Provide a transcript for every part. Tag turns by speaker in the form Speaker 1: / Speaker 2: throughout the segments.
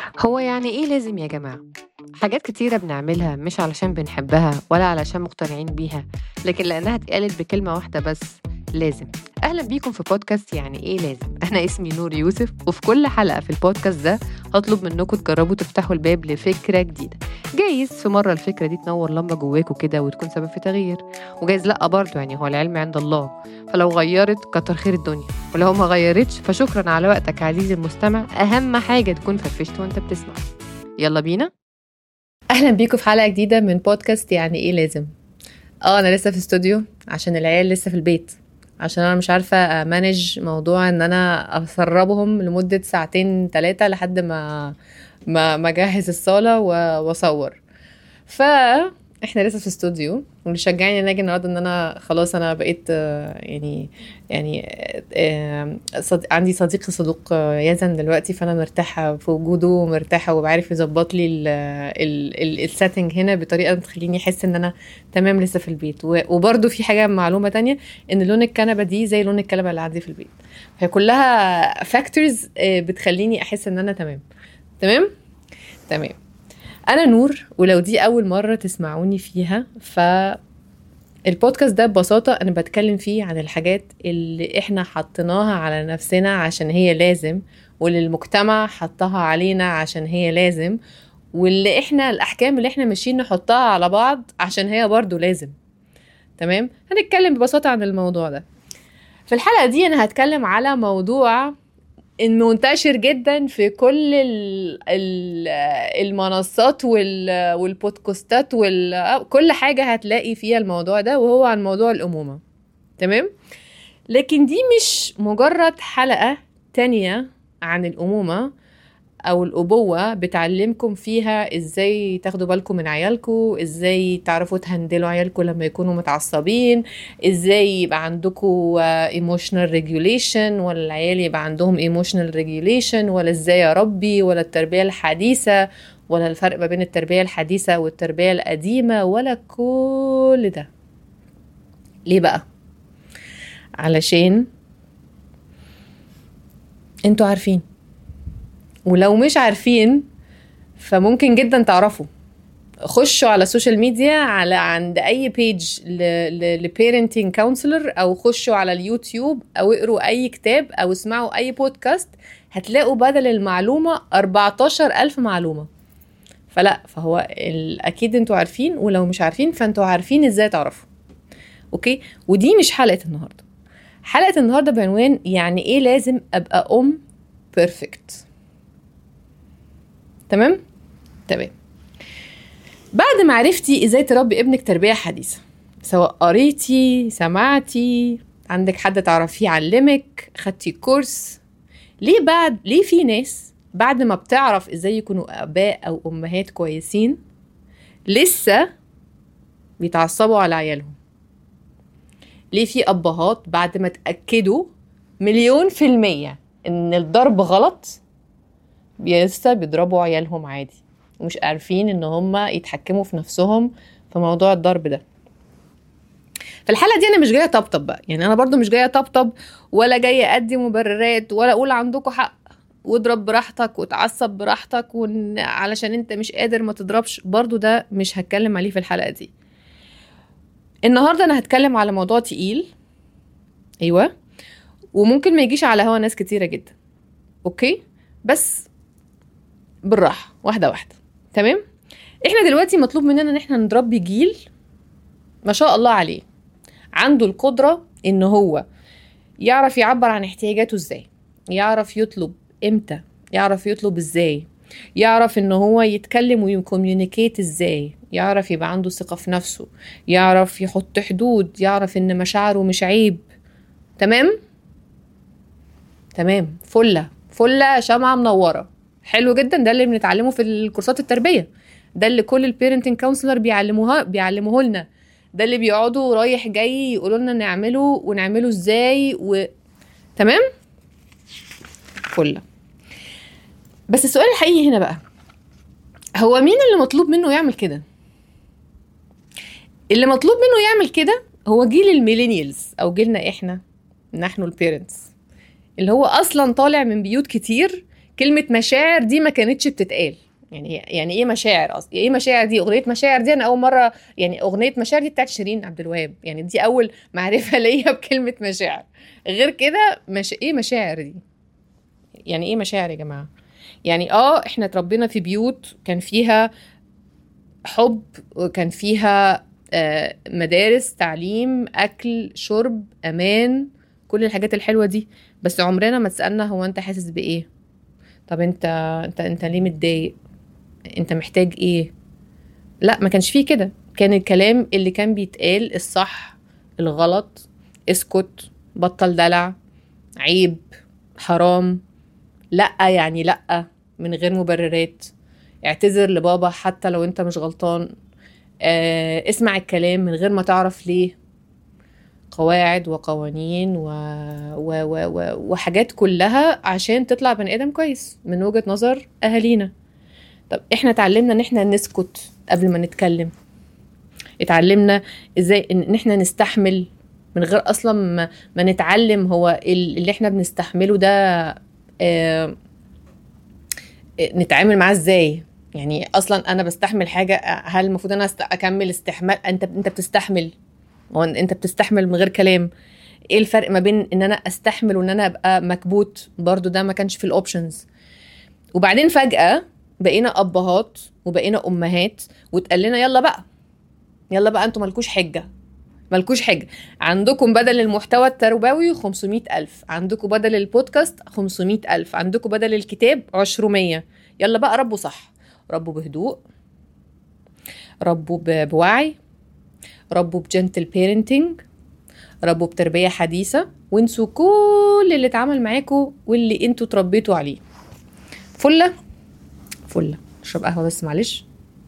Speaker 1: هو يعني إيه لازم يا جماعة؟ حاجات كتيرة بنعملها مش علشان بنحبها ولا علشان مقتنعين بيها لكن لأنها اتقالت بكلمة واحدة بس لازم أهلا بيكم في بودكاست يعني إيه لازم أنا اسمي نور يوسف وفي كل حلقة في البودكاست ده هطلب منكم تجربوا تفتحوا الباب لفكرة جديدة جايز في مرة الفكرة دي تنور لمبة جواكوا كده وتكون سبب في تغيير وجايز لأ برضه يعني هو العلم عند الله فلو غيرت كتر خير الدنيا ولو ما غيرتش فشكرا على وقتك عزيزي المستمع أهم حاجة تكون فرفشت وانت بتسمع يلا بينا اهلا بيكم في حلقه جديده من بودكاست يعني ايه لازم اه انا لسه في استوديو عشان العيال لسه في البيت عشان انا مش عارفه امانج موضوع ان انا اسربهم لمده ساعتين ثلاثه لحد ما ما ما اجهز الصاله و- واصور ف احنا لسه في استوديو واللي شجعني ان اجي النهارده ان انا خلاص انا بقيت آه، يعني يعني آه، صد... عندي صديقي صدوق آه، يزن دلوقتي فانا مرتاحه في وجوده ومرتاحه وبعرف يظبط لي السيتنج هنا بطريقه تخليني احس ان انا تمام لسه في البيت و- وبرده في حاجه معلومه تانية ان لون الكنبه دي زي لون الكنبه اللي عندي في البيت فهي كلها فاكتورز بتخليني احس ان انا تمام تمام تمام انا نور ولو دي اول مره تسمعوني فيها ف البودكاست ده ببساطة أنا بتكلم فيه عن الحاجات اللي إحنا حطيناها على نفسنا عشان هي لازم واللي المجتمع حطها علينا عشان هي لازم واللي إحنا الأحكام اللي إحنا ماشيين نحطها على بعض عشان هي برضو لازم تمام هنتكلم ببساطة عن الموضوع ده في الحلقة دي أنا هتكلم على موضوع منتشر جدا في كل ال ال المنصات وال والبودكاستات وال كل حاجة هتلاقي فيها الموضوع ده وهو عن موضوع الأمومة تمام لكن دي مش مجرد حلقة تانية عن الأمومة أو الأبوة بتعلمكم فيها إزاي تاخدوا بالكم من عيالكم إزاي تعرفوا تهندلوا عيالكم لما يكونوا متعصبين إزاي يبقى عندكم emotional regulation ولا العيال يبقى عندهم emotional regulation ولا إزاي أربي ولا التربية الحديثة ولا الفرق ما بين التربية الحديثة والتربية القديمة ولا كل ده ليه بقى؟ علشان انتوا عارفين ولو مش عارفين فممكن جدا تعرفوا خشوا على السوشيال ميديا على عند اي بيج لبيرنتنج كونسلر او خشوا على اليوتيوب او اقروا اي كتاب او اسمعوا اي بودكاست هتلاقوا بدل المعلومة 14000 معلومة فلا فهو ال- اكيد انتوا عارفين ولو مش عارفين فانتوا عارفين ازاي تعرفوا اوكي ودي مش حلقة النهاردة حلقة النهاردة بعنوان يعني ايه لازم ابقى ام بيرفكت تمام تمام بعد ما عرفتي ازاي تربي ابنك تربيه حديثه سواء قريتي سمعتي عندك حد تعرفيه يعلمك خدتي كورس ليه بعد ليه في ناس بعد ما بتعرف ازاي يكونوا اباء او امهات كويسين لسه بيتعصبوا على عيالهم ليه في ابهات بعد ما اتاكدوا مليون في الميه ان الضرب غلط لسه بيضربوا عيالهم عادي ومش عارفين ان هم يتحكموا في نفسهم في موضوع الضرب ده في الحلقه دي انا مش جايه طبطب بقى يعني انا برضو مش جايه طبطب ولا جايه ادي مبررات ولا اقول عندكم حق واضرب براحتك وتعصب براحتك وإن علشان انت مش قادر ما تضربش برضو ده مش هتكلم عليه في الحلقه دي النهارده انا هتكلم على موضوع تقيل ايوه وممكن ما يجيش على هوا ناس كتيره جدا اوكي بس بالراحه واحده واحده تمام احنا دلوقتي مطلوب مننا ان احنا نربي جيل ما شاء الله عليه عنده القدره ان هو يعرف يعبر عن احتياجاته ازاي يعرف يطلب امتى يعرف يطلب ازاي يعرف ان هو يتكلم ويكوميونيكيت ازاي يعرف يبقى عنده ثقة في نفسه يعرف يحط حدود يعرف ان مشاعره مش عيب تمام تمام فلة فلة شمعة منورة حلو جدا ده اللي بنتعلمه في الكورسات التربية ده اللي كل البيرنتنج كونسلر بيعلموها بيعلموه لنا ده اللي بيقعدوا رايح جاي يقولوا لنا نعمله ونعمله ازاي و... تمام فلة بس السؤال الحقيقي هنا بقى هو مين اللي مطلوب منه يعمل كده اللي مطلوب منه يعمل كده هو جيل الميلينيالز او جيلنا احنا نحن البيرنتس اللي هو اصلا طالع من بيوت كتير كلمه مشاعر دي ما كانتش بتتقال يعني يعني ايه مشاعر اصلا ايه مشاعر دي اغنيه مشاعر دي انا اول مره يعني اغنيه مشاعر دي بتاعت شيرين عبد الوهاب يعني دي اول معرفه ليا بكلمه مشاعر غير كده مش ايه مشاعر دي يعني ايه مشاعر يا جماعه يعني اه احنا اتربينا في بيوت كان فيها حب وكان فيها آه، مدارس تعليم اكل شرب امان كل الحاجات الحلوه دي بس عمرنا ما تسالنا هو انت حاسس بايه طب انت انت انت ليه متضايق انت محتاج ايه لا ما كانش فيه كده كان الكلام اللي كان بيتقال الصح الغلط اسكت بطل دلع عيب حرام لا يعني لا من غير مبررات اعتذر لبابا حتى لو انت مش غلطان اه اسمع الكلام من غير ما تعرف ليه قواعد وقوانين و... و... و... و... وحاجات كلها عشان تطلع بني ادم كويس من وجهة نظر اهالينا طب احنا اتعلمنا ان احنا نسكت قبل ما نتكلم اتعلمنا ازاي ان احنا نستحمل من غير اصلا ما, ما نتعلم هو اللي احنا بنستحمله ده اه نتعامل معاه ازاي يعني اصلا انا بستحمل حاجه هل المفروض انا اكمل استحمال انت انت بتستحمل هو انت بتستحمل من غير كلام ايه الفرق ما بين ان انا استحمل وان انا ابقى مكبوت برضو ده ما كانش في الاوبشنز وبعدين فجاه بقينا ابهات وبقينا امهات واتقال لنا يلا بقى يلا بقى انتوا مالكوش حجه مالكوش حجة عندكم بدل المحتوى التربوي 500 ألف عندكم بدل البودكاست 500 ألف عندكم بدل الكتاب 200 يلا بقى ربوا صح ربوا بهدوء ربوا بوعي ربوا بجنتل بيرنتنج ربوا بتربية حديثة وانسوا كل اللي اتعمل معاكم واللي انتوا تربيتوا عليه فلة فلة اشرب قهوة بس معلش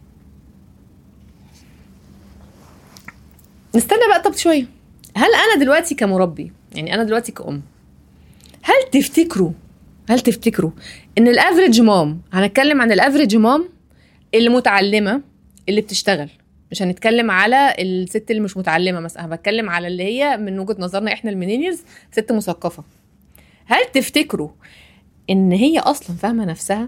Speaker 1: نستنى بقى طب شويه هل انا دلوقتي كمربي يعني انا دلوقتي كأم هل تفتكروا هل تفتكروا ان الافريج مام هنتكلم عن الافريج مام اللي متعلمه اللي بتشتغل مش هنتكلم على الست اللي مش متعلمه مثلا انا بتكلم على اللي هي من وجهه نظرنا احنا الميلينيالز ست مثقفه هل تفتكروا ان هي اصلا فاهمه نفسها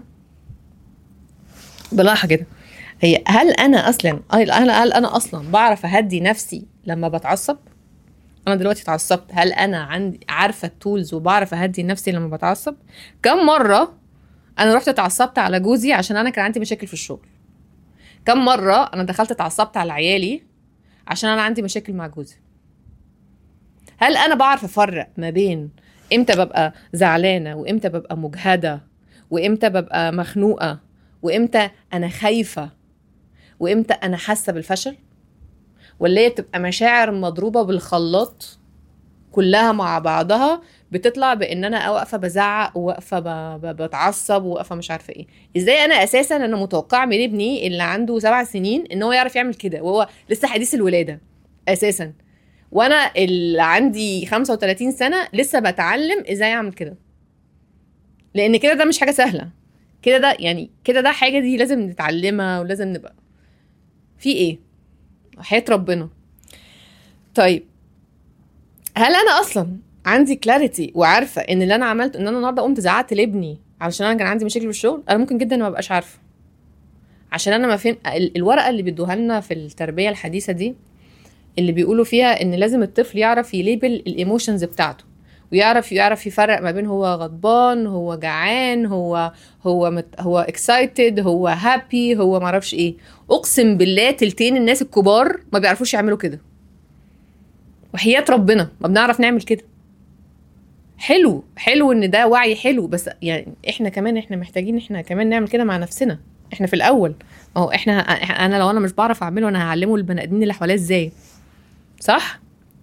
Speaker 1: بلاحه كده هي هل انا اصلا انا هل انا اصلا بعرف اهدي نفسي لما بتعصب انا دلوقتي اتعصبت هل انا عندي عارفه التولز وبعرف اهدي نفسي لما بتعصب كم مره انا رحت اتعصبت على جوزي عشان انا كان عندي مشاكل في الشغل كم مره انا دخلت اتعصبت على عيالي عشان انا عندي مشاكل مع جوزي هل انا بعرف افرق ما بين امتى ببقى زعلانه وامتى ببقى مجهده وامتى ببقى مخنوقه وامتى انا خايفه وامتى انا حاسه بالفشل ولا هي بتبقى مشاعر مضروبه بالخلاط كلها مع بعضها بتطلع بان انا واقفه بزعق وواقفه بتعصب وواقفه مش عارفه ايه ازاي انا اساسا انا متوقعه من ابني اللي عنده سبع سنين ان هو يعرف يعمل كده وهو لسه حديث الولاده اساسا وانا اللي عندي 35 سنه لسه بتعلم ازاي اعمل كده لان كده ده مش حاجه سهله كده ده يعني كده ده حاجه دي لازم نتعلمها ولازم نبقى في ايه حياه ربنا طيب هل انا اصلا عندي كلاريتي وعارفه ان اللي انا عملته ان انا النهارده قمت زعقت لابني علشان انا كان عندي مشاكل في الشغل انا ممكن جدا ما ابقاش عارفه عشان انا ما فين الورقه اللي بيدوها لنا في التربيه الحديثه دي اللي بيقولوا فيها ان لازم الطفل يعرف يليبل الايموشنز بتاعته ويعرف يعرف يفرق ما بين هو غضبان هو جعان هو هو مت هو اكسايتد هو هابي هو معرفش ايه اقسم بالله تلتين الناس الكبار ما بيعرفوش يعملوا كده وحياة ربنا ما بنعرف نعمل كده حلو حلو ان ده وعي حلو بس يعني احنا كمان احنا محتاجين احنا كمان نعمل كده مع نفسنا احنا في الاول ما هو احنا انا لو انا مش بعرف اعمله انا هعلمه البني ادمين اللي حواليا ازاي صح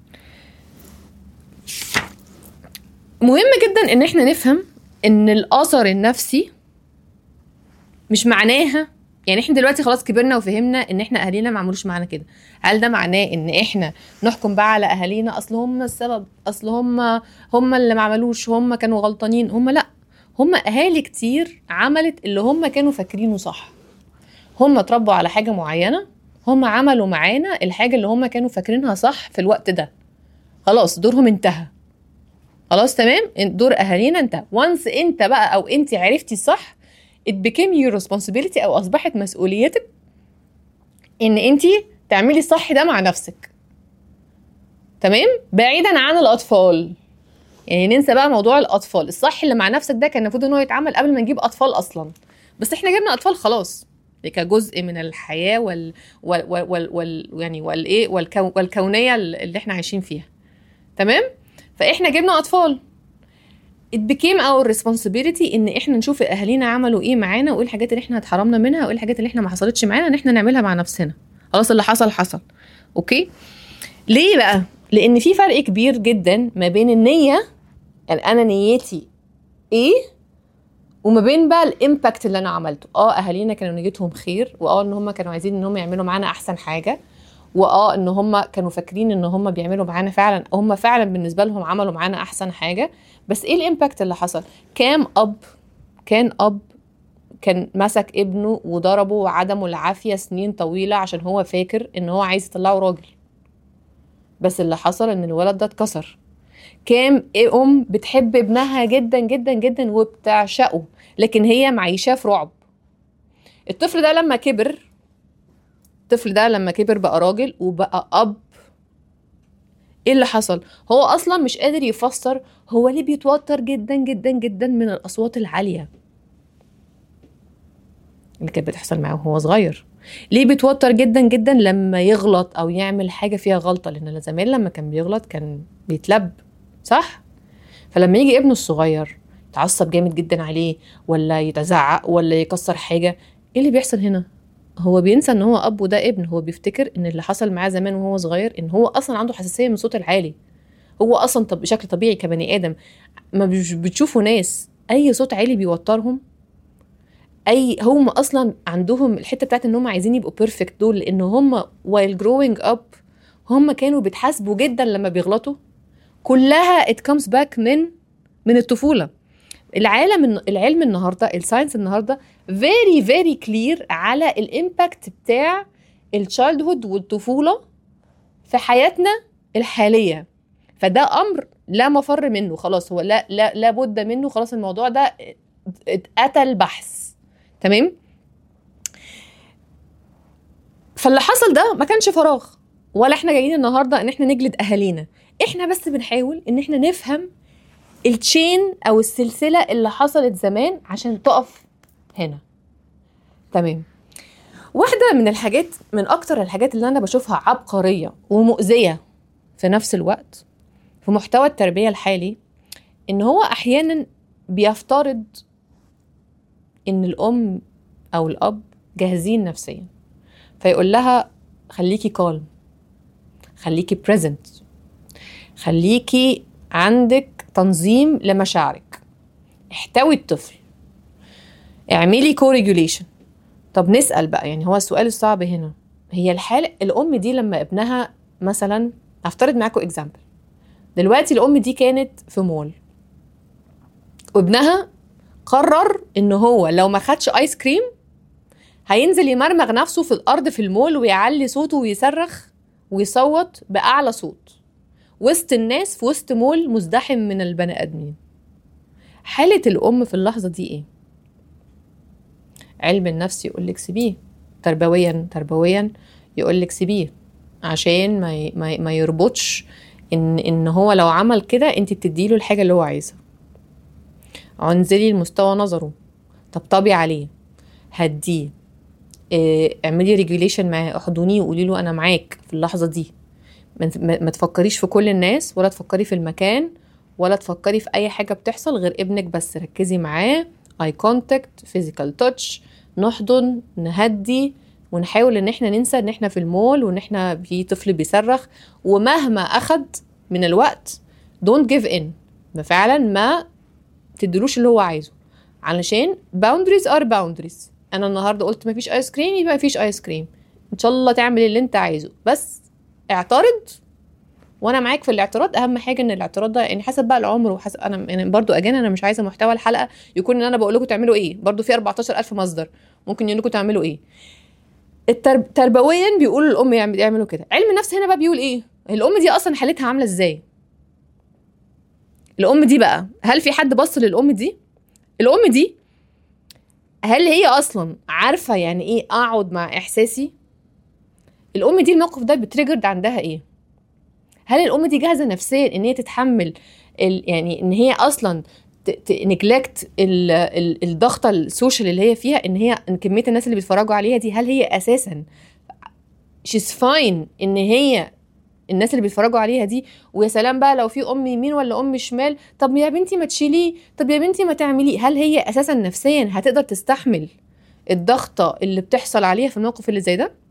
Speaker 1: مهم جدا ان احنا نفهم ان الاثر النفسي مش معناها يعني احنا دلوقتي خلاص كبرنا وفهمنا ان احنا اهالينا ما عملوش معانا كده هل ده معناه ان احنا نحكم بقى على اهالينا اصل هم السبب اصل هم هم اللي ما عملوش هم كانوا غلطانين هم لا هم اهالي كتير عملت اللي هم كانوا فاكرينه صح هم اتربوا على حاجه معينه هم عملوا معانا الحاجه اللي هم كانوا فاكرينها صح في الوقت ده خلاص دورهم انتهى خلاص تمام دور اهالينا انت وانس انت بقى او انت عرفتي الصح it became your responsibility او اصبحت مسؤوليتك ان انت تعملي الصح ده مع نفسك تمام بعيدا عن الاطفال يعني ننسى بقى موضوع الاطفال الصح اللي مع نفسك ده كان المفروض ان هو يتعمل قبل ما نجيب اطفال اصلا بس احنا جبنا اطفال خلاص كجزء من الحياه وال وال وال, وال يعني والايه والكو والكونيه اللي احنا عايشين فيها تمام فاحنا جبنا اطفال it became our responsibility ان احنا نشوف اهالينا عملوا ايه معانا وايه الحاجات اللي احنا اتحرمنا منها وايه الحاجات اللي احنا ما حصلتش معانا ان احنا نعملها مع نفسنا خلاص اللي حصل حصل اوكي ليه بقى لان في فرق كبير جدا ما بين النيه يعني انا نيتي ايه وما بين بقى الامباكت اللي انا عملته اه اهالينا كانوا نيتهم خير واه ان هم كانوا عايزين ان هم يعملوا معانا احسن حاجه واه ان هم كانوا فاكرين ان هم بيعملوا معانا فعلا هم فعلا بالنسبه لهم عملوا معانا احسن حاجه بس ايه الامباكت اللي حصل كام اب كان اب كان مسك ابنه وضربه وعدمه العافيه سنين طويله عشان هو فاكر ان هو عايز يطلعه راجل بس اللي حصل ان الولد ده اتكسر كام ام بتحب ابنها جدا جدا جدا وبتعشقه لكن هي معيشاه في رعب الطفل ده لما كبر الطفل ده لما كبر بقى راجل وبقى اب ايه اللي حصل هو اصلا مش قادر يفسر هو ليه بيتوتر جدا جدا جدا من الاصوات العاليه اللي كانت بتحصل معاه وهو صغير ليه بيتوتر جدا جدا لما يغلط او يعمل حاجه فيها غلطه لان زمان لما كان بيغلط كان بيتلب صح فلما يجي ابنه الصغير يتعصب جامد جدا عليه ولا يتزعق ولا يكسر حاجه ايه اللي بيحصل هنا هو بينسى ان هو اب وده ابن هو بيفتكر ان اللي حصل معاه زمان وهو صغير ان هو اصلا عنده حساسيه من الصوت العالي هو اصلا طب بشكل طبيعي كبني ادم ما بتشوفوا ناس اي صوت عالي بيوترهم اي هم اصلا عندهم الحته بتاعت ان هم عايزين يبقوا بيرفكت دول لان هم while growing up هم كانوا بيتحاسبوا جدا لما بيغلطوا كلها it comes back من من الطفوله العالم العلم النهارده الساينس النهارده very very clear على الامباكت بتاع التشايلد هود والطفوله في حياتنا الحاليه فده امر لا مفر منه خلاص هو لا لا لابد منه خلاص الموضوع ده اتقتل بحث تمام فاللي حصل ده ما كانش فراغ ولا احنا جايين النهارده ان احنا نجلد اهالينا احنا بس بنحاول ان احنا نفهم التشين او السلسله اللي حصلت زمان عشان تقف هنا تمام واحده من الحاجات من اكتر الحاجات اللي انا بشوفها عبقريه ومؤذيه في نفس الوقت في محتوى التربيه الحالي ان هو احيانا بيفترض ان الام او الاب جاهزين نفسيا فيقول لها خليكي كالم خليكي بريزنت خليكي عندك تنظيم لمشاعرك احتوي الطفل اعملي كوريجوليشن طب نسال بقى يعني هو السؤال الصعب هنا هي الحالة الام دي لما ابنها مثلا هفترض معاكم اكزامبل دلوقتي الام دي كانت في مول وابنها قرر ان هو لو ما خدش ايس كريم هينزل يمرمغ نفسه في الارض في المول ويعلي صوته ويصرخ ويصوت باعلى صوت وسط الناس في وسط مول مزدحم من البني ادمين حاله الام في اللحظه دي ايه علم النفس يقول لك سيبيه تربويا تربويا يقول لك سيبيه عشان ما ما, ما يربطش ان ان هو لو عمل كده انت بتديله الحاجه اللي هو عايزها انزلي لمستوى نظره طبطبي عليه هديه اه اعملي ريجوليشن معاه احضنيه وقولي له انا معاك في اللحظه دي ما تفكريش في كل الناس ولا تفكري في المكان ولا تفكري في اي حاجه بتحصل غير ابنك بس ركزي معاه اي كونتاكت فيزيكال تاتش نحضن نهدي ونحاول ان احنا ننسى ان احنا في المول وان احنا في طفل بيصرخ ومهما اخد من الوقت دونت جيف ان فعلا ما تدلوش اللي هو عايزه علشان boundaries are boundaries انا النهارده قلت مفيش ايس كريم يبقى مفيش ايس كريم ان شاء الله تعمل اللي انت عايزه بس اعترض وانا معاك في الاعتراض اهم حاجه ان الاعتراض ده يعني حسب بقى العمر وحسب انا يعني برضو اجان انا مش عايزه محتوى الحلقه يكون ان انا بقول لكم تعملوا ايه برضو في 14000 مصدر ممكن يقول لكم تعملوا ايه الترب... تربويا بيقولوا الام يعملوا كده علم النفس هنا بقى بيقول ايه الام دي اصلا حالتها عامله ازاي الام دي بقى هل في حد بص للام دي الام دي هل هي اصلا عارفه يعني ايه اقعد مع احساسي الام دي الموقف ده بتريجرد عندها ايه هل الام دي جاهزه نفسيا ان هي تتحمل ال يعني ان هي اصلا نجلكت الضغطه السوشيال اللي هي فيها ان هي إن كميه الناس اللي بيتفرجوا عليها دي هل هي اساسا شيز فاين ان هي الناس اللي بيتفرجوا عليها دي ويا سلام بقى لو في ام يمين ولا ام شمال طب يا بنتي ما تشيليه طب يا بنتي ما تعمليه هل هي اساسا نفسيا هتقدر تستحمل الضغطه اللي بتحصل عليها في الموقف اللي زي ده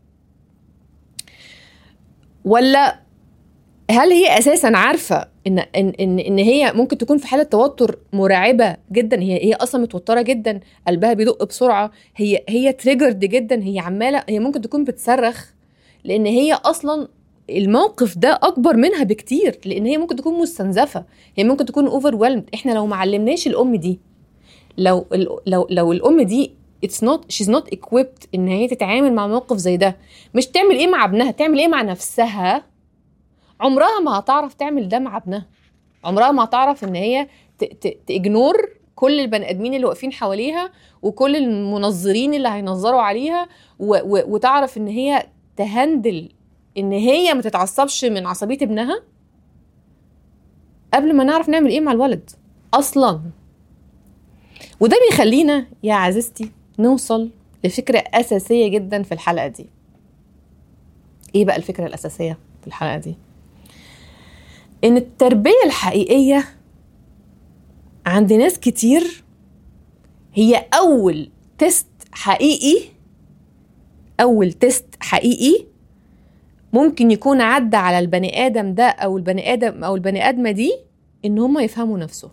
Speaker 1: ولا هل هي اساسا عارفه ان ان ان, إن هي ممكن تكون في حاله توتر مرعبه جدا هي هي اصلا متوتره جدا قلبها بيدق بسرعه هي هي تريجرد جدا هي عماله هي ممكن تكون بتصرخ لان هي اصلا الموقف ده اكبر منها بكتير لان هي ممكن تكون مستنزفه هي ممكن تكون اوفر احنا لو ما علمناش الام دي لو لو لو الام دي اتس نوت شيز نوت equipped ان هي تتعامل مع موقف زي ده مش تعمل ايه مع ابنها تعمل ايه مع نفسها عمرها ما هتعرف تعمل ده مع ابنها عمرها ما هتعرف ان هي تاجنور كل البني ادمين اللي واقفين حواليها وكل المنظرين اللي هينظروا عليها وتعرف ان هي تهندل ان هي ما تتعصبش من عصبيه ابنها قبل ما نعرف نعمل ايه مع الولد اصلا وده بيخلينا يا عزيزتي نوصل لفكره اساسيه جدا في الحلقه دي ايه بقى الفكره الاساسيه في الحلقه دي ان التربيه الحقيقيه عند ناس كتير هي اول تيست حقيقي اول تيست حقيقي ممكن يكون عدى على البني ادم ده او البني ادم او البني ادمه دي ان هم يفهموا نفسهم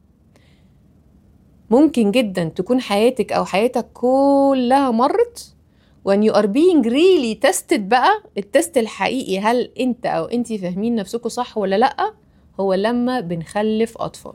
Speaker 1: ممكن جدا تكون حياتك او حياتك كلها مرت when you are being really tested بقى التست الحقيقي هل انت او انت فاهمين نفسكم صح ولا لا هو لما بنخلف اطفال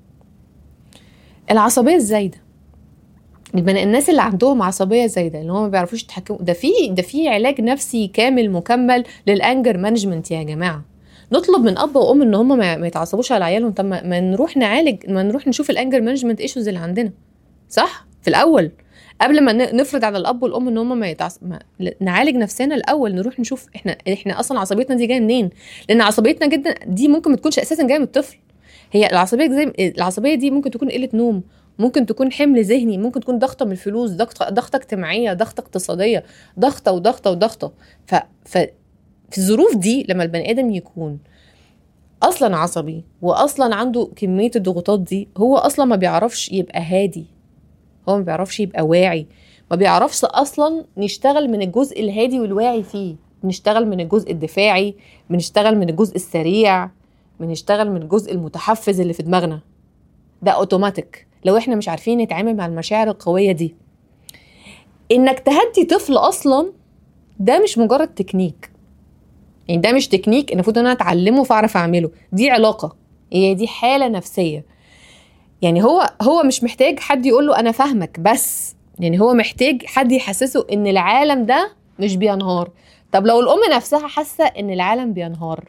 Speaker 1: العصبيه الزايده البني الناس اللي عندهم عصبيه زايده اللي هم ما بيعرفوش يتحكموا ده في ده في علاج نفسي كامل مكمل للانجر مانجمنت يا جماعه نطلب من اب وام ان هم ما يتعصبوش على عيالهم طب ما نروح نعالج ما نروح نشوف الانجر مانجمنت ايشوز اللي عندنا صح في الاول قبل ما نفرض على الاب والام ان هم ما, يتعص... ما نعالج نفسنا الاول نروح نشوف احنا احنا اصلا عصبيتنا دي جايه منين لان عصبيتنا جدا دي ممكن ما تكونش اساسا جايه من الطفل هي العصبيه زي العصبيه دي ممكن تكون قله نوم ممكن تكون حمل ذهني ممكن تكون ضغطه من الفلوس ضغطه ضغطه اجتماعيه ضغطه اقتصاديه ضغطه وضغطه وضغطه ف... ف في الظروف دي لما البني ادم يكون اصلا عصبي واصلا عنده كميه الضغوطات دي هو اصلا ما بيعرفش يبقى هادي هو ما بيعرفش يبقى واعي ما بيعرفش اصلا نشتغل من الجزء الهادي والواعي فيه بنشتغل من الجزء الدفاعي بنشتغل من الجزء السريع بنشتغل من الجزء المتحفز اللي في دماغنا ده اوتوماتيك لو احنا مش عارفين نتعامل مع المشاعر القويه دي انك تهدي طفل اصلا ده مش مجرد تكنيك يعني ده مش تكنيك المفروض ان انا اتعلمه فاعرف اعمله دي علاقه هي دي حاله نفسيه يعني هو هو مش محتاج حد يقول له انا فاهمك بس يعني هو محتاج حد يحسسه ان العالم ده مش بينهار طب لو الام نفسها حاسه ان العالم بينهار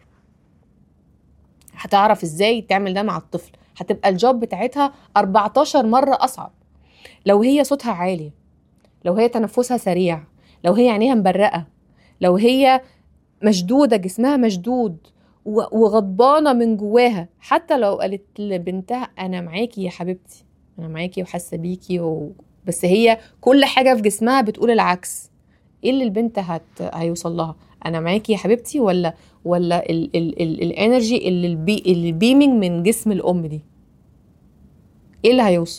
Speaker 1: هتعرف ازاي تعمل ده مع الطفل هتبقى الجوب بتاعتها 14 مرة أصعب لو هي صوتها عالي لو هي تنفسها سريع لو هي عينيها مبرقة لو هي مشدودة جسمها مشدود وغضبانة من جواها حتى لو قالت لبنتها أنا معاكي يا حبيبتي أنا معاكي وحاسة بيكي و... بس هي كل حاجة في جسمها بتقول العكس ايه اللي البنت هت... هيوصل لها انا معاكي يا حبيبتي ولا ولا الانرجي اللي البي اللي البيمنج من جسم الام دي ايه اللي هيوصل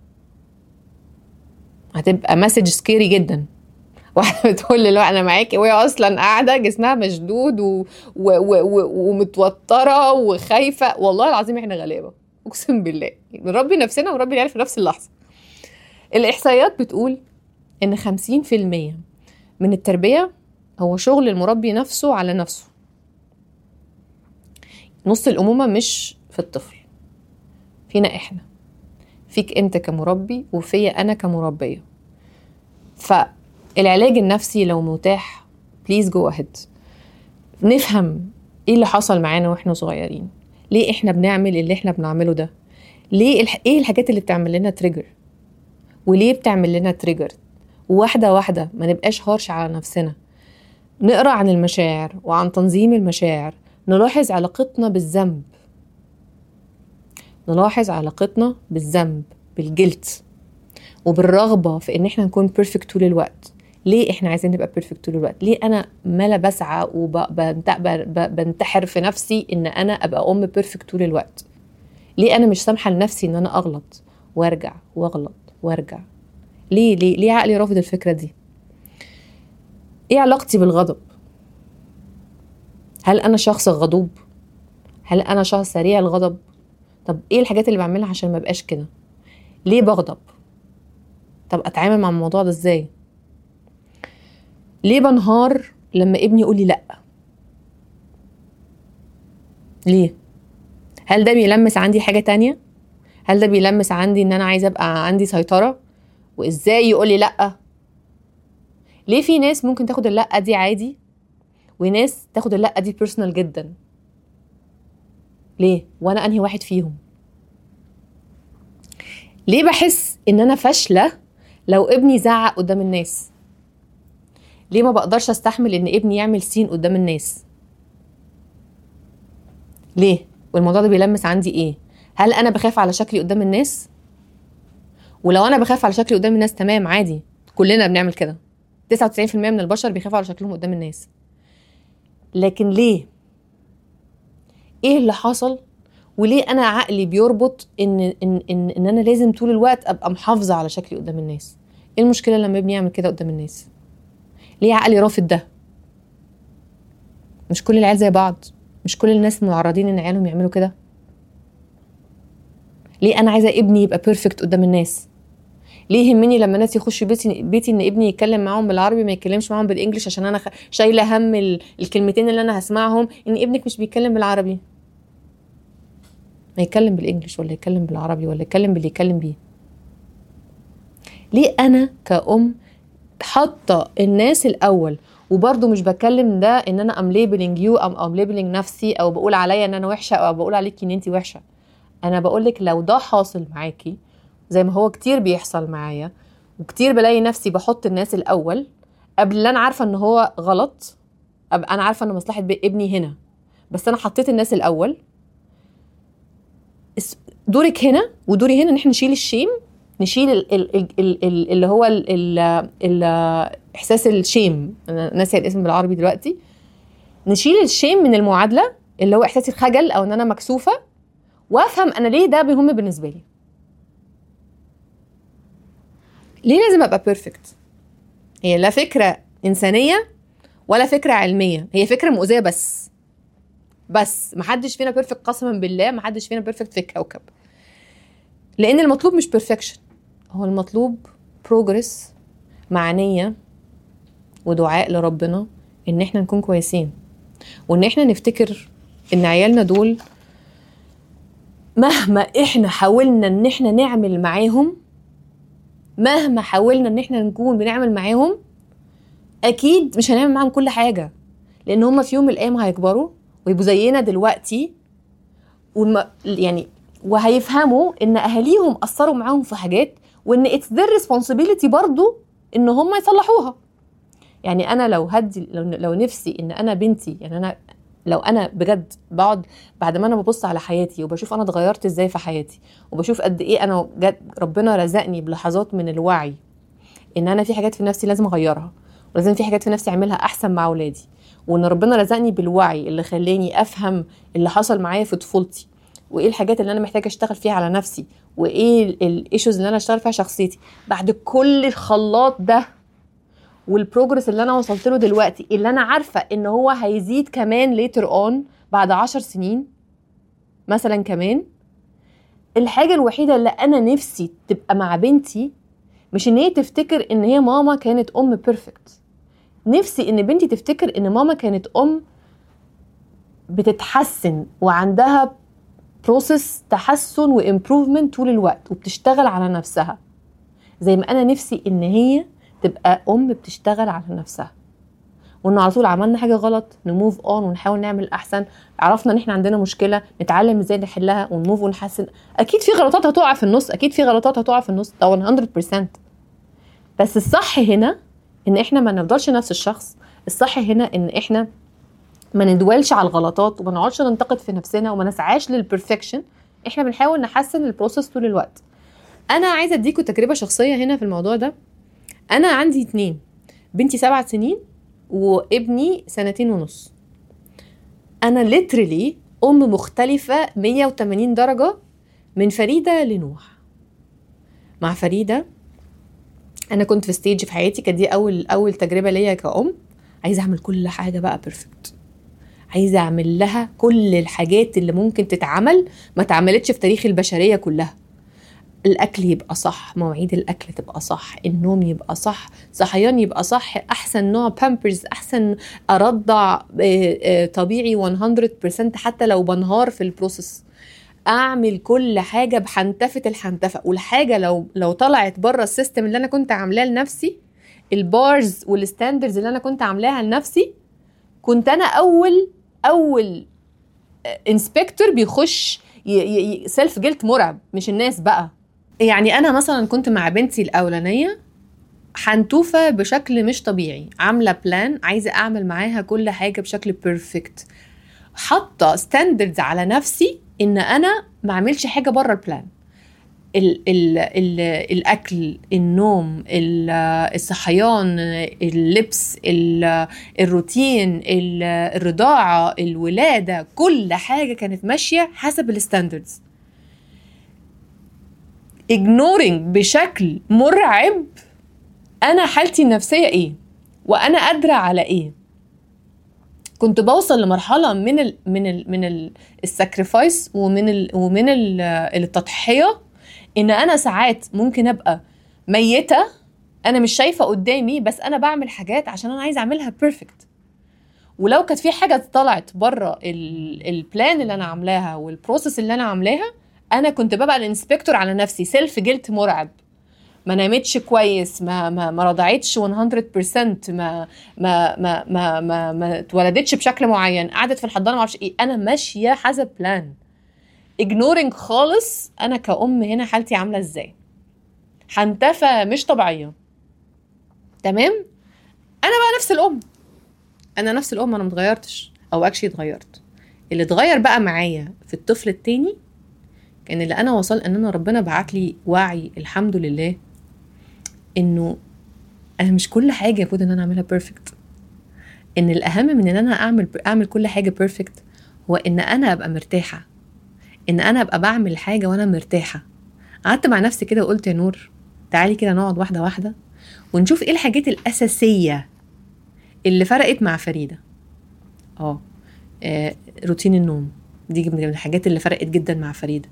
Speaker 1: هتبقى مسج سكيري جدا واحده بتقول لي لا انا معاكي وهي اصلا قاعده جسمها مشدود و... و... و... ومتوتره وخايفه والله العظيم احنا غلابه اقسم بالله نربي نفسنا ونربي العيال في نفس اللحظه الاحصائيات بتقول ان 50% من التربيه هو شغل المربي نفسه على نفسه نص الأمومة مش في الطفل فينا إحنا فيك أنت كمربي وفيا أنا كمربية فالعلاج النفسي لو متاح بليز جو أهيد نفهم إيه اللي حصل معانا وإحنا صغيرين ليه احنا بنعمل اللي احنا بنعمله ده ليه الح... ايه الحاجات اللي بتعمل لنا تريجر وليه بتعمل لنا تريجر واحده واحده ما نبقاش هارش على نفسنا نقرا عن المشاعر وعن تنظيم المشاعر نلاحظ علاقتنا بالذنب نلاحظ علاقتنا بالذنب بالجلد وبالرغبه في ان احنا نكون بيرفكت طول الوقت ليه احنا عايزين نبقى بيرفكت طول الوقت ليه انا مالا بسعى وبنتحر في نفسي ان انا ابقى ام بيرفكت طول الوقت ليه انا مش سامحه لنفسي ان انا اغلط وارجع واغلط وارجع ليه ليه ليه عقلي رافض الفكره دي ايه علاقتي بالغضب هل انا شخص غضوب هل انا شخص سريع الغضب طب ايه الحاجات اللي بعملها عشان ما ابقاش كده ليه بغضب طب اتعامل مع الموضوع ده ازاي ليه بنهار لما ابني يقول لي لا ليه هل ده بيلمس عندي حاجه تانية هل ده بيلمس عندي ان انا عايزه ابقى عندي سيطره وازاي يقول لي لا ليه في ناس ممكن تاخد اللا دي عادي وناس تاخد اللا دي بيرسونال جدا ليه وانا انهي واحد فيهم ليه بحس ان انا فاشله لو ابني زعق قدام الناس ليه ما بقدرش استحمل ان ابني يعمل سين قدام الناس ليه والموضوع ده بيلمس عندي ايه هل انا بخاف على شكلي قدام الناس ولو انا بخاف على شكلي قدام الناس تمام عادي كلنا بنعمل كده 99% من البشر بيخافوا على شكلهم قدام الناس لكن ليه ايه اللي حصل وليه انا عقلي بيربط ان ان ان, إن انا لازم طول الوقت ابقى محافظه على شكلي قدام الناس ايه المشكله لما ابني يعمل كده قدام الناس ليه عقلي رافض ده مش كل العيال زي بعض مش كل الناس معرضين ان عيالهم يعملوا كده ليه انا عايزه ابني يبقى بيرفكت قدام الناس ليه يهمني لما الناس يخشوا بيتي بيتي ان ابني يتكلم معاهم بالعربي ما يتكلمش معاهم بالانجلش عشان انا شايله هم الكلمتين اللي انا هسمعهم ان ابنك مش بيتكلم بالعربي ما يتكلم بالانجلش ولا يتكلم بالعربي ولا يتكلم باللي يتكلم بيه ليه انا كأم حاطه الناس الاول وبرضه مش بتكلم ده ان انا ام ليبلنج يو ام ام ليبلنج نفسي او بقول عليا ان انا وحشه او بقول عليكي ان انت وحشه انا بقول لك لو ده حاصل معاكي زي ما هو كتير بيحصل معايا وكتير بلاقي نفسي بحط الناس الاول قبل اللي انا عارفه ان هو غلط انا عارفه ان مصلحه ابني هنا بس انا حطيت الناس الاول دورك هنا ودوري هنا ان احنا نشيل الشيم نشيل ال ال ال ال اللي هو ال ال ال احساس الشيم انا ناسيه الاسم بالعربي دلوقتي نشيل الشيم من المعادله اللي هو احساس الخجل او ان انا مكسوفه وافهم انا ليه ده مهم بالنسبه لي ليه لازم ابقى بيرفكت هي لا فكره انسانيه ولا فكره علميه هي فكره مؤذيه بس بس محدش فينا بيرفكت قسما بالله محدش فينا بيرفكت في الكوكب لان المطلوب مش بيرفكشن هو المطلوب بروجرس مع نيه ودعاء لربنا ان احنا نكون كويسين وان احنا نفتكر ان عيالنا دول مهما احنا حاولنا ان احنا نعمل معاهم مهما حاولنا ان احنا نكون بنعمل معاهم اكيد مش هنعمل معاهم كل حاجه لان هم في يوم من الايام هيكبروا ويبقوا زينا دلوقتي والم... يعني وهيفهموا ان اهاليهم اثروا معاهم في حاجات وان اتس ذير ريسبونسبيلتي برضو ان هم يصلحوها يعني انا لو هدي لو, لو نفسي ان انا بنتي يعني انا لو انا بجد بقعد بعد ما انا ببص على حياتي وبشوف انا اتغيرت ازاي في حياتي وبشوف قد ايه انا جد ربنا رزقني بلحظات من الوعي ان انا في حاجات في نفسي لازم اغيرها ولازم في حاجات في نفسي اعملها احسن مع اولادي وان ربنا رزقني بالوعي اللي خلاني افهم اللي حصل معايا في طفولتي وايه الحاجات اللي انا محتاجه اشتغل فيها على نفسي وايه الايشوز اللي انا اشتغل فيها شخصيتي بعد كل الخلاط ده والبروجرس اللي انا وصلت له دلوقتي اللي انا عارفه ان هو هيزيد كمان ليتر اون بعد عشر سنين مثلا كمان الحاجة الوحيدة اللي أنا نفسي تبقى مع بنتي مش إن هي تفتكر إن هي ماما كانت أم بيرفكت نفسي إن بنتي تفتكر إن ماما كانت أم بتتحسن وعندها بروسيس تحسن وامبروفمنت طول الوقت وبتشتغل على نفسها زي ما أنا نفسي إن هي تبقى ام بتشتغل على نفسها وان على طول عملنا حاجه غلط نموف اون ونحاول نعمل احسن عرفنا ان احنا عندنا مشكله نتعلم ازاي نحلها ونموف ونحسن اكيد في غلطات هتقع في النص اكيد في غلطات هتقع في النص ده 100% بس الصح هنا ان احنا ما نفضلش نفس الشخص الصح هنا ان احنا ما ندولش على الغلطات وما نقعدش ننتقد في نفسنا وما نسعاش للبرفكشن احنا بنحاول نحسن البروسيس طول الوقت انا عايزه اديكم تجربه شخصيه هنا في الموضوع ده انا عندي اتنين بنتي سبع سنين وابني سنتين ونص انا ليترلي ام مختلفه 180 درجه من فريده لنوح مع فريده انا كنت في ستيج في حياتي كانت دي اول اول تجربه ليا كأم عايزه اعمل كل حاجه بقى بيرفكت عايزه اعمل لها كل الحاجات اللي ممكن تتعمل ما اتعملتش في تاريخ البشريه كلها الاكل يبقى صح مواعيد الاكل تبقى صح النوم يبقى صح صحيان يبقى صح احسن نوع بامبرز احسن ارضع طبيعي 100% حتى لو بنهار في البروسيس اعمل كل حاجه بحنتفه الحنتفه والحاجه لو لو طلعت بره السيستم اللي انا كنت عاملاه لنفسي البارز والستاندرز اللي انا كنت عاملاها لنفسي كنت انا اول اول انسبكتور بيخش سيلف جلت مرعب مش الناس بقى يعني انا مثلا كنت مع بنتي الاولانيه حنتوفه بشكل مش طبيعي عامله بلان عايزه اعمل معاها كل حاجه بشكل بيرفكت حاطه ستاندردز على نفسي ان انا ما اعملش حاجه بره البلان ال ال ال الاكل النوم الصحيان اللبس الروتين الرضاعه الولاده كل حاجه كانت ماشيه حسب الستاندردز ignoring بشكل مرعب انا حالتي النفسيه ايه وانا قادره على ايه كنت بوصل لمرحله من ال من ال من الساكريفايس ومن ال ومن ال التضحيه ان انا ساعات ممكن ابقى ميته انا مش شايفه قدامي بس انا بعمل حاجات عشان انا عايزه اعملها بيرفكت ولو كانت في حاجه طلعت بره البلان اللي انا عاملاها والبروسيس اللي انا عاملاها انا كنت ببقى الانسبكتور على نفسي سيلف جلت مرعب ما نامتش كويس ما ما ما رضعتش 100% ما ما ما ما ما ما اتولدتش بشكل معين قعدت في الحضانه ما اعرفش ايه انا ماشيه حسب بلان اجنورنج خالص انا كأم هنا حالتي عامله ازاي حنتفه مش طبيعيه تمام انا بقى نفس الام انا نفس الام انا متغيرتش او اكشلي اتغيرت اللي اتغير بقى معايا في الطفل التاني كان اللي انا وصل ان انا ربنا بعت لي وعي الحمد لله انه انا مش كل حاجه المفروض ان انا اعملها بيرفكت ان الاهم من ان انا اعمل اعمل كل حاجه بيرفكت هو ان انا ابقى مرتاحه ان انا ابقى بعمل حاجه وانا مرتاحه قعدت مع نفسي كده وقلت يا نور تعالي كده نقعد واحده واحده ونشوف ايه الحاجات الاساسيه اللي فرقت مع فريده اه آه، روتين النوم دي من الحاجات اللي فرقت جدا مع فريده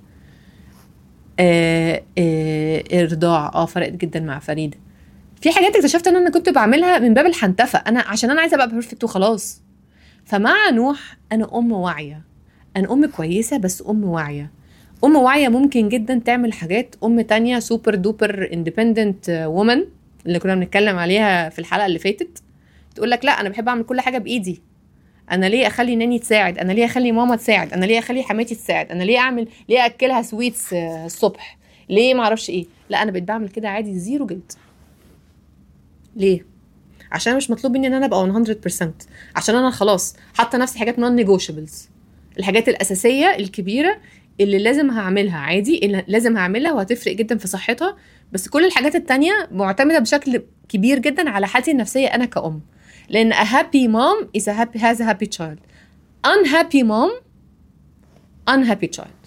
Speaker 1: آه آه الرضاعة اه فرقت جدا مع فريده في حاجات اكتشفت ان انا كنت بعملها من باب الحنتفه انا عشان انا عايزه ابقى بيرفكت وخلاص فمع نوح انا ام واعيه انا ام كويسه بس ام واعيه ام واعيه ممكن جدا تعمل حاجات ام تانية سوبر دوبر اندبندنت وومن اللي كنا بنتكلم عليها في الحلقه اللي فاتت تقول لك لا انا بحب اعمل كل حاجه بايدي انا ليه اخلي ناني تساعد انا ليه اخلي ماما تساعد انا ليه اخلي حماتي تساعد انا ليه اعمل ليه اكلها سويتس الصبح ليه ما اعرفش ايه لا انا بقيت بعمل كده عادي زيرو جلد ليه عشان مش مطلوب مني ان انا ابقى 100% عشان انا خلاص حاطه نفسي حاجات نون نيجوشيبلز الحاجات الاساسيه الكبيره اللي لازم هعملها عادي اللي لازم هعملها وهتفرق جدا في صحتها بس كل الحاجات التانية معتمده بشكل كبير جدا على حالتي النفسيه انا كأم لان a happy mom is a happy has a happy child unhappy mom unhappy child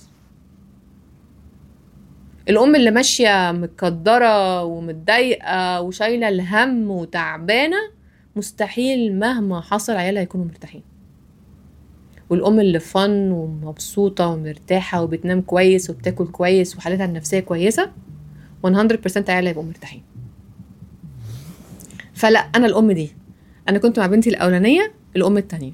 Speaker 1: الام اللي ماشيه متقدره ومتضايقه وشايله الهم وتعبانه مستحيل مهما حصل عيالها يكونوا مرتاحين والام اللي فن ومبسوطه ومرتاحه وبتنام كويس وبتاكل كويس وحالتها النفسيه كويسه 100% عيالها يبقوا مرتاحين فلا انا الام دي انا كنت مع بنتي الاولانيه الام التانية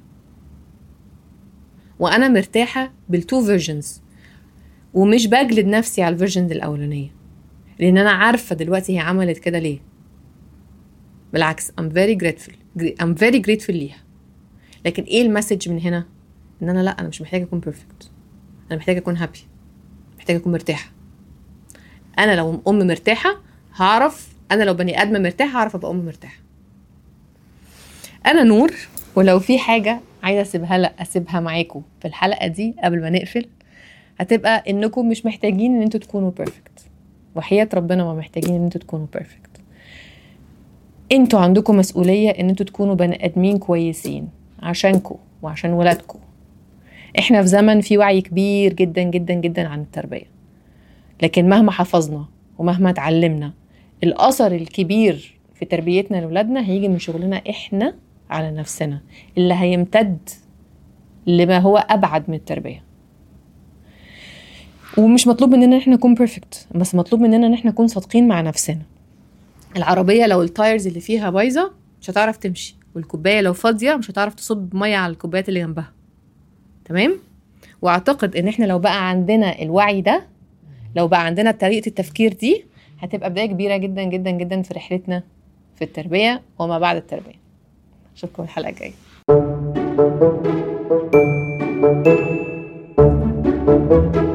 Speaker 1: وانا مرتاحه بالتو فيرجنز ومش بجلد نفسي على الفيرجن الاولانيه لان انا عارفه دلوقتي هي عملت كده ليه بالعكس I'm very grateful I'm very grateful ليها لكن ايه المسج من هنا ان انا لا انا مش محتاجه اكون بيرفكت انا محتاجه اكون هابي محتاجه اكون مرتاحه انا لو ام مرتاحه هعرف انا لو بني ادمه مرتاحه هعرف ابقى ام مرتاحه انا نور ولو في حاجه عايزه اسيبها لا اسيبها معاكم في الحلقه دي قبل ما نقفل هتبقى انكم مش محتاجين ان انتوا تكونوا بيرفكت وحياه ربنا ما محتاجين ان انتوا تكونوا بيرفكت انتوا عندكم مسؤوليه ان انتوا تكونوا بني ادمين كويسين عشانكم وعشان ولادكم احنا في زمن فيه وعي كبير جدا جدا جدا عن التربيه لكن مهما حفظنا ومهما اتعلمنا الاثر الكبير في تربيتنا لاولادنا هيجي من شغلنا احنا على نفسنا اللي هيمتد لما هو ابعد من التربيه ومش مطلوب مننا احنا نكون بيرفكت بس مطلوب مننا ان احنا نكون صادقين مع نفسنا العربيه لو التايرز اللي فيها بايظه مش هتعرف تمشي والكوبايه لو فاضيه مش هتعرف تصب ميه على الكوبايات اللي جنبها تمام واعتقد ان احنا لو بقى عندنا الوعي ده لو بقى عندنا طريقه التفكير دي هتبقى بدايه كبيره جدا جدا جدا في رحلتنا في التربيه وما بعد التربيه اشوفكم الحلقه الجايه